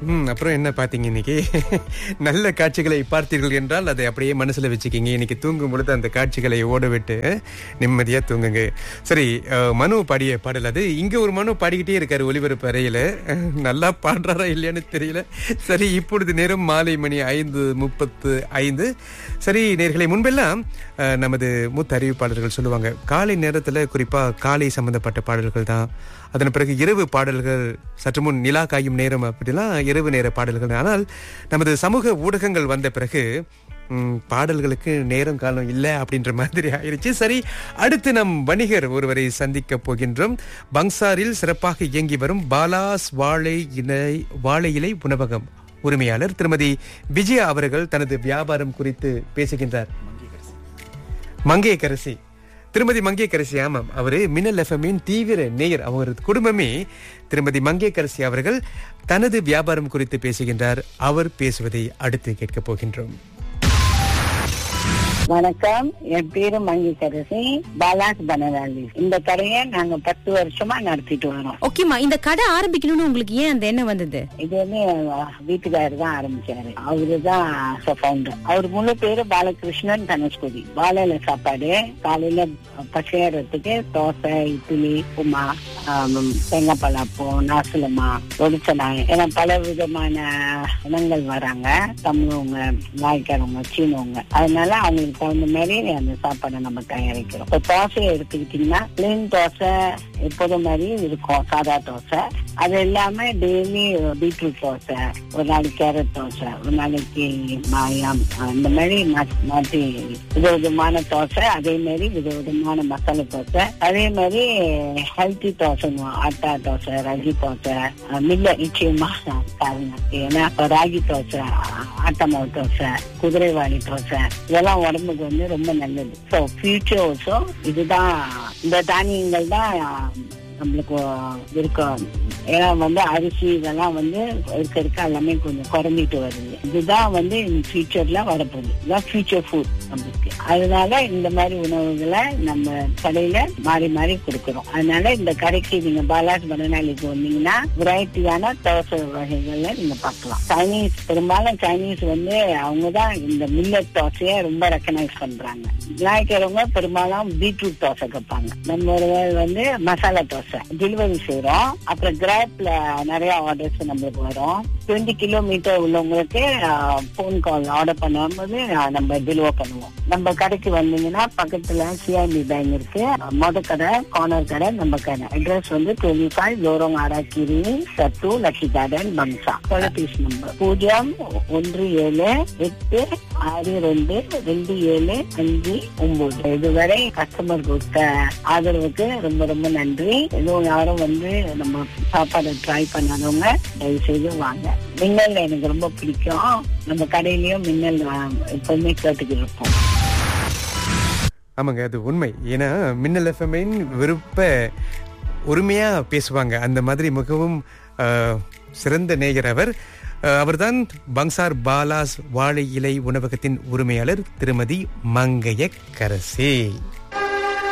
ம் அப்புறம் என்ன பாத்தீங்க இன்னைக்கு நல்ல காட்சிகளை பார்த்தீர்கள் என்றால் அதை அப்படியே மனசுல வச்சுக்கிங்க இன்னைக்கு தூங்கும் பொழுது அந்த காட்சிகளை ஓட விட்டு நிம்மதியா தூங்குங்க சரி அஹ், மனு பாடிய பாடல் அது இங்க ஒரு மனு பாடிக்கிட்டே இருக்காரு ஒளிபரப்பு அறையில அஹ், நல்லா பாடுறாரா இல்லையான்னு தெரியல சரி இப்பொழுது நேரம் மாலை மணி ஐந்து முப்பத்து ஐந்து சரி நேர்களை முன்பெல்லாம் அஹ், நமது மூத்த அறிவிப்பாளர்கள் சொல்லுவாங்க காலை நேரத்துல குறிப்பா காலை சம்பந்தப்பட்ட பாடல்கள் தான் அதன் பிறகு இரவு பாடல்கள் சற்று முன் நிலா காயும் நேரம் அப்படிலாம் இரவு நேர பாடல்கள் ஆனால் நமது சமூக ஊடகங்கள் வந்த பிறகு ம், பாடல்களுக்கு நேரம் காலம் இல்லை அப்படின்ற மாதிரி ஆயிருச்சு சரி அடுத்து நம் வணிகர் ஒருவரை சந்திக்க போகின்றோம் பங்சாரில் சிறப்பாக இயங்கி வரும் பாலாஸ் வாழை இலை வாழை இலை உணவகம் உரிமையாளர் திருமதி விஜயா அவர்கள் தனது வியாபாரம் குறித்து பேசுகின்றார் மங்கையக்கரசி திருமதி மங்கையக்கரசி ஆமாம் அவரு மின்னல் எஃப்எம்மின் தீவிர நேயர் அவரது குடும்பமே திருமதி மங்கையக்கரசி அவர்கள் தனது வியாபாரம் குறித்து பேசுகின்றார் அவர் பேசுவதை அடுத்து கேட்கப் போகின்றோம் வணக்கம் என் பேரு மங்கிகரசி பாலாஸ் பனராலி இந்த கடையை நாங்க பத்து வருஷமா நடத்திட்டு வரோம் ஓகேமா இந்த கடை ஆரம்பிக்கணும்னு உங்களுக்கு ஏன் அந்த எண்ணம் வந்தது இது இது வந்து எங்க வீட்டுக்காரர் தான் ஆரம்பிச்சாரு அவரு தான் ஃபவுண்டர் அவர் முழு பேரு பாலகிருஷ்ணன் தனுஷ்கோடி பாலையில சாப்பாடு காலையில பசியறதுக்கு தோசை இட்லி உப்புமா ஆம், தேங்காய் பழப்பம் நாசலமா ஒடிச்சனாய் ஏன்னா பல விதமான இனங்கள் வராங்க தமிழவங்க வாய்க்காரவங்க சீனவங்க அதனால அவங்களுக்கு தகுந்த மாதிரி அந்த சாப்பாடை நம்ம தயாரிக்கிறோம் இப்போ தோசையை எடுத்துக்கிட்டீங்கன்னா பிளேன் தோசை எப்போதும் மாதிரி இருக்கும் சாதா தோசை அது இல்லாம டெய்லி பீட்ரூட் தோசை ஒரு நாளைக்கு கேரட் தோசை ஒரு நாளைக்கு மாயம் அந்த மாதிரி மாத்தி மாத்தி விதவிதமான தோசை அதே மாதிரி விதவிதமான மசாலா தோசை அதே மாதிரி ஹெல்த்தி தோசை ஆட்டா தோசை ராகி தோசை மில்ல நிச்சயமா காரணம் ஏன்னா இப்ப ராகி தோசை ஆட்டா மாவு தோசை குதிரைவாளி தோசை இதெல்லாம் உடம்புக்கு வந்து ரொம்ப நல்லது ஸோ ஃபியூச்சர் ஆல்சோ இதுதான் இந்த தானியங்கள் தான் நம்மளுக்கு இருக்கும் ஏன்னா வந்து அரிசி இதெல்லாம் வந்து இருக்க இருக்க எல்லாமே கொஞ்சம் குறைஞ்சிட்டு வருது இதுதான் வந்து ஃபியூச்சர்ல வரப்போகுது இதுதான் ஃபியூச்சர் ஃபுட் நம்மளுக்கு அதனால இந்த மாதிரி உணவுகளை நம்ம கடையில மாறி மாறி கொடுக்கிறோம் அதனால இந்த கடைக்கு நீங்க பாலாஸ் பனநாளிக்கு வந்தீங்கன்னா வெரைட்டியான தோசை வகைகள்ல நீங்க பார்க்கலாம் சைனீஸ் பெரும்பாலும் சைனீஸ் வந்து அவங்க தான் இந்த மில்லட் தோசையை ரொம்ப ரெக்கனைஸ் பண்றாங்க விநாயகரவங்க பெரும்பாலும் பீட்ரூட் தோசை கேட்பாங்க நம்ம வந்து மசாலா தோசை டெலிவரி செய்யறோம் அப்புறம் கிராப்ல நிறைய ஆர்டர்ஸ் நம்மளுக்கு வரும் டுவெண்ட்டி கிலோமீட்டர் உள்ளவங்களுக்கு போன் கால் ஆர்டர் பண்ணும்போது ஆஹ், நம்ம டெலிவர் பண்ணுவோம் நம்ம கடைக்கு வந்தீங்கன்னா பக்கத்துல சிஐபி பேங்க் இருக்கு மொத கடை கார்னர் கடை நம்ம கடை அட்ரஸ் வந்து டுவெண்ட்டி ஃபைவ் லோரோங் ஆராக்கிரி சத்து லக்கி கார்டன் பம்சா தொலைபேசி நம்பர் பூஜ்ஜியம் ஒன்று ஏழு எட்டு ஆறு ரெண்டு ரெண்டு ஏழு அஞ்சு ஒன்பது இதுவரை கஸ்டமர் கொடுத்த ஆதரவுக்கு ரொம்ப ரொம்ப நன்றி எதுவும் யாரும் வந்து நம்ம சாப்பாடை ட்ரை பண்ணாதவங்க தயவு செய்து வாங்க மின்னல் எனக்கு ரொம்ப பிடிக்கும் நம்ம கடையிலயும் மின்னல் ஆஹ், எப்பவுமே கேட்டுக்கிட்டு இருப்போம் ஆமாங்க அது உண்மை ஏன்னா மின்னல் எஃப்எம்மின் விருப்ப உரிமையா பேசுவாங்க அந்த மாதிரி மிகவும் அஹ், சிறந்த நேயர் அவர் அஹ், அவர்தான் பங்சார் பாலாஸ் வாழை இலை உணவகத்தின் உரிமையாளர் திருமதி மங்கைய கரசி